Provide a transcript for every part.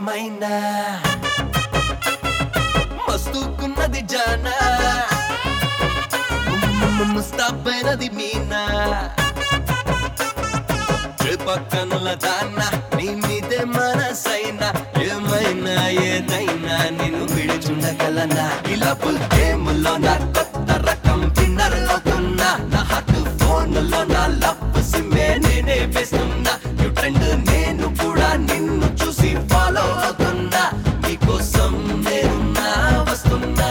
మైనా మస్తుకున్నది జానా ముస్తాబైనది మీనా పక్కనుల దాన్న నీ మీదే మనసైనా ఏమైనా ఏదైనా నిన్ను విడిచుండగలనా ఇలా గేములో నా కొత్త రకం విన్నర్ అవుతున్నా నా హార్ట్ ఫోన్ లో నా లవ్ సిమ్మే నేనే వేస్తున్నా న్యూ ట్రెండ్ నేను కూడా నిన్ను చూసి ఫాలో అవుతున్నా నీకోసం నేనున్నా వస్తున్నా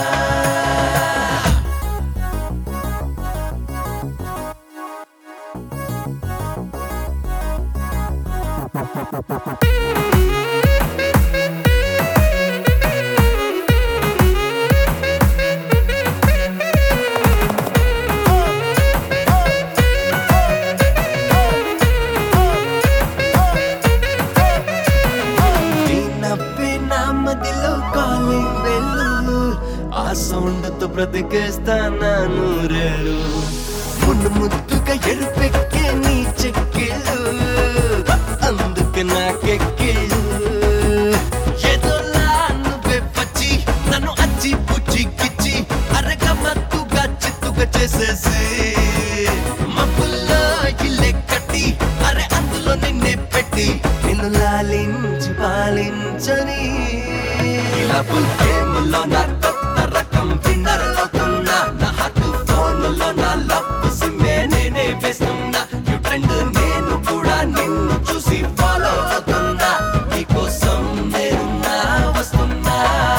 నీ నవ్వే నా మదిలో కాలింగ్ బెల్లు ఆ సౌండ్ తో బ్రతికేస్తానా నూరేళ్ళు మున్ను ముద్దుగా ఎరుపెక్కే నీ చెక్కిళ్ళు అందుకే నాకెక్కిళ్ళు ఏదోలా నువ్వే వచ్చి నన్ను అచ్చి పుచ్చి గిచ్చి అరగమత్తుగా చిత్తుగా చేసేసి మబ్బుల్లో ఇల్లే కట్టి అరే అందులో నిన్నే పెట్టి నిన్ను లాలించి పాలించని ఇలా గేమ్లో నా కొత్త రకం విన్నర్ అవుతున్నా నా హార్ట్ ఫోన్ లో నా లవ్ సిమ్మే నేనే వేస్తున్నా న్యూ ట్రెండ్ నేను కూడా నిన్ను చూసి ఫాలో అవుతున్నా నీకోసం నేనున్నా వస్తున్నా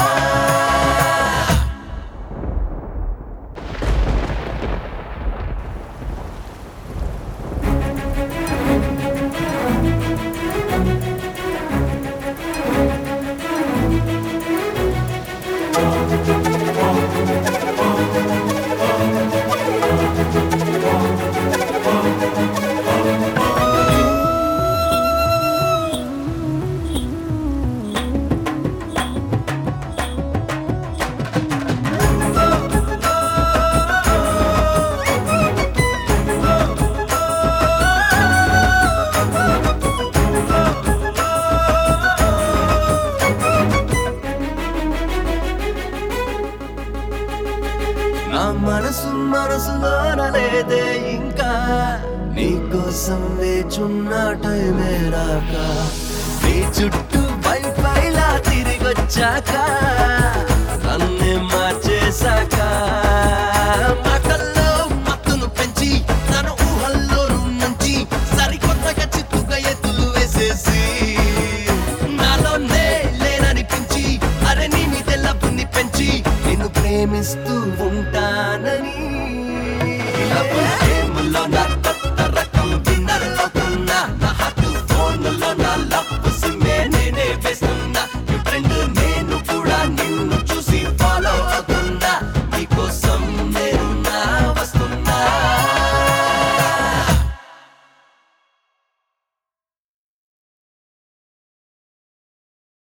నా మనసు మనసులోన లేదే ఇంకా నీకోసం వేచున్న టైమే రాక నీ చుట్టూ వైఫైలా తిరిగొచ్చాక నన్నే మార్చేశాక మాట